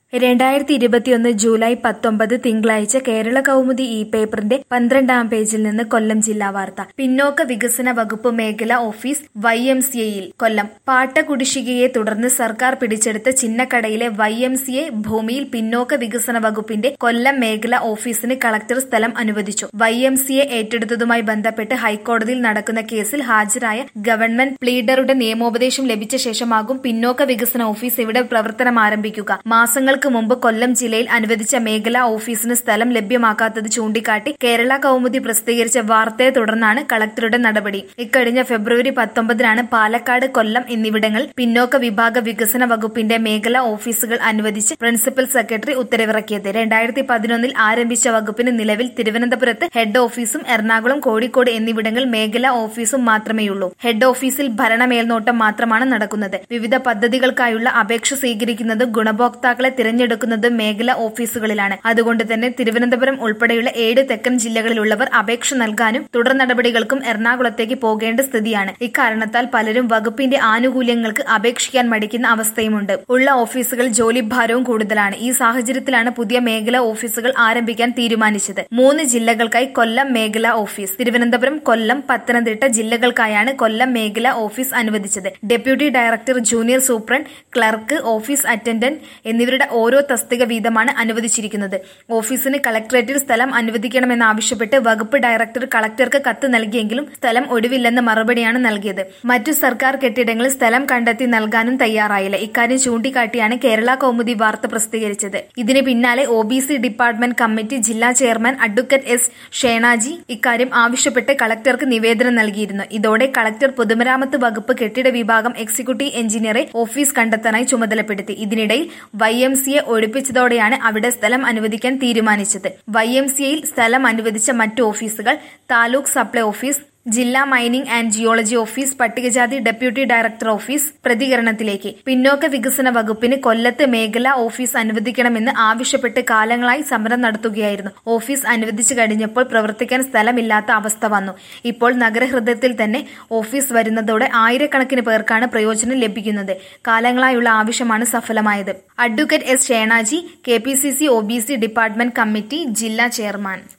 രണ്ടായിരത്തി ഇരുപത്തിയൊന്ന് ജൂലൈ പത്തൊമ്പത് തിങ്കളാഴ്ച കേരള കൗമുദി ഈ പേപ്പറിന്റെ പന്ത്രണ്ടാം പേജിൽ നിന്ന് കൊല്ലം ജില്ലാ വാർത്ത പിന്നോക്ക വികസന വകുപ്പ് മേഖല ഓഫീസ് വൈ എം സി എയിൽ കൊല്ലം പാട്ട കുടിശ്ശികയെ തുടർന്ന് സർക്കാർ പിടിച്ചെടുത്ത ചിന്നക്കടയിലെ വൈ എം സി എ ഭൂമിയിൽ പിന്നോക്ക വികസന വകുപ്പിന്റെ കൊല്ലം മേഖല ഓഫീസിന് കളക്ടർ സ്ഥലം അനുവദിച്ചു വൈ എം സി എ ഏറ്റെടുത്തതുമായി ബന്ധപ്പെട്ട് ഹൈക്കോടതിയിൽ നടക്കുന്ന കേസിൽ ഹാജരായ ഗവൺമെന്റ് പ്ലീഡറുടെ നിയമോപദേശം ലഭിച്ച ശേഷമാകും പിന്നോക്ക വികസന ഓഫീസ് ഇവിടെ പ്രവർത്തനം ആരംഭിക്കുക മാസങ്ങൾക്ക് മുമ്പ് കൊല്ലം ജില്ലയിൽ അനുവദിച്ച മേഖലാ ഓഫീസിന് സ്ഥലം ലഭ്യമാക്കാത്തത് ചൂണ്ടിക്കാട്ടി കേരള കൗമുദി പ്രസിദ്ധീകരിച്ച വാർത്തയെ തുടർന്നാണ് കളക്ടറുടെ നടപടി ഇക്കഴിഞ്ഞ ഫെബ്രുവരി പത്തൊമ്പതിനാണ് പാലക്കാട് കൊല്ലം എന്നിവിടങ്ങളിൽ പിന്നോക്ക വിഭാഗ വികസന വകുപ്പിന്റെ മേഖലാ ഓഫീസുകൾ അനുവദിച്ച് പ്രിൻസിപ്പൽ സെക്രട്ടറി ഉത്തരവിറക്കിയത് രണ്ടായിരത്തി പതിനൊന്നിൽ ആരംഭിച്ച വകുപ്പിന് നിലവിൽ തിരുവനന്തപുരത്ത് ഹെഡ് ഓഫീസും എറണാകുളം കോഴിക്കോട് എന്നിവിടങ്ങളിൽ മേഖലാ ഓഫീസും മാത്രമേയുള്ളൂ ഹെഡ് ഓഫീസിൽ ഭരണ മേൽനോട്ടം മാത്രമാണ് നടക്കുന്നത് വിവിധ പദ്ധതികൾക്കായുള്ള അപേക്ഷ സ്വീകരിക്കുന്നത് ഗുണഭോക്താക്കളെ തിരഞ്ഞെടുക്കുന്നത് മേഖലാ ഓഫീസുകളിലാണ് അതുകൊണ്ട് തന്നെ തിരുവനന്തപുരം ഉൾപ്പെടെയുള്ള ഏഴ് തെക്കൻ ജില്ലകളിലുള്ളവർ അപേക്ഷ നൽകാനും തുടർ നടപടികൾക്കും എറണാകുളത്തേക്ക് പോകേണ്ട സ്ഥിതിയാണ് ഇക്കാരണത്താൽ പലരും വകുപ്പിന്റെ ആനുകൂല്യങ്ങൾക്ക് അപേക്ഷിക്കാൻ മടിക്കുന്ന അവസ്ഥയുമുണ്ട് ഉള്ള ഓഫീസുകൾ ജോലിഭാരവും കൂടുതലാണ് ഈ സാഹചര്യത്തിലാണ് പുതിയ മേഖലാ ഓഫീസുകൾ ആരംഭിക്കാൻ തീരുമാനിച്ചത് മൂന്ന് ജില്ലകൾക്കായി കൊല്ലം മേഖലാ ഓഫീസ് തിരുവനന്തപുരം കൊല്ലം പത്തനംതിട്ട ജില്ലകൾക്കായാണ് കൊല്ലം മേഖലാ ഓഫീസ് അനുവദിച്ചത് deputy director junior superintendent clerk office attendant എന്നിവരുടെ ഓരോ തസ്തിക വീതമാണ് അനുവദിച്ചിരിക്കുന്നത് ഓഫീസിന് കളക്ടറേറ്റിൽ സ്ഥലം അനുവദിക്കണമെന്നാവശ്യപ്പെട്ട് വകുപ്പ് ഡയറക്ടർ കളക്ടർക്ക് കത്ത് നൽകിയെങ്കിലും സ്ഥലം ഒഴിവില്ലെന്ന മറുപടിയാണ് നൽകിയത് മറ്റു സർക്കാർ കെട്ടിടങ്ങളിൽ സ്ഥലം കണ്ടെത്തി നൽകാനും തയ്യാറായില്ല ഇക്കാര്യം ചൂണ്ടിക്കാട്ടിയാണ് കേരള കൗമുദി വാർത്ത പ്രസിദ്ധീകരിച്ചത് ഇതിന് പിന്നാലെ O B C department committee ജില്ലാ ചെയർമാൻ അഡ്വക്കേറ്റ് എസ് ഷേണാജി ഇക്കാര്യം ആവശ്യപ്പെട്ട് കളക്ടർക്ക് നിവേദനം നൽകിയിരുന്നു ഇതോടെ കളക്ടർ പൊതുമരാമത്ത് വകുപ്പ് കെട്ടിട വിഭാഗം എക്സിക്യൂട്ടീവ് എഞ്ചിനീയറെ ഓഫീസ് കണ്ടെത്താനായി ചുമതലപ്പെടുത്തി ഇതിനിടയിൽ വൈ എം സിയെ ഒഴിപ്പിച്ചതോടെയാണ് അവിടെ സ്ഥലം അനുവദിക്കാൻ തീരുമാനിച്ചത് വൈ എം സിയിൽ സ്ഥലം അനുവദിച്ച മറ്റു ഓഫീസുകൾ താലൂക്ക് സപ്ലൈ ഓഫീസ് ജില്ലാ മൈനിംഗ് ആൻഡ് ജിയോളജി ഓഫീസ് പട്ടികജാതി ഡെപ്യൂട്ടി ഡയറക്ടർ ഓഫീസ് പ്രതികരണത്തിലേക്ക് പിന്നോക്ക വികസന വകുപ്പിന് കൊല്ലത്ത് മേഖലാ ഓഫീസ് അനുവദിക്കണമെന്ന് ആവശ്യപ്പെട്ട് കാലങ്ങളായി സമരം നടത്തുകയായിരുന്നു ഓഫീസ് അനുവദിച്ചു കഴിഞ്ഞപ്പോൾ പ്രവർത്തിക്കാൻ സ്ഥലമില്ലാത്ത അവസ്ഥ വന്നു ഇപ്പോൾ നഗരഹൃദയത്തിൽ തന്നെ ഓഫീസ് വരുന്നതോടെ ആയിരക്കണക്കിന് പേർക്കാണ് പ്രയോജനം ലഭിക്കുന്നത് കാലങ്ങളായുള്ള ആവശ്യമാണ് സഫലമായത് advocate S Shenaji K P C C O B C department committee ജില്ലാ ചെയർമാൻ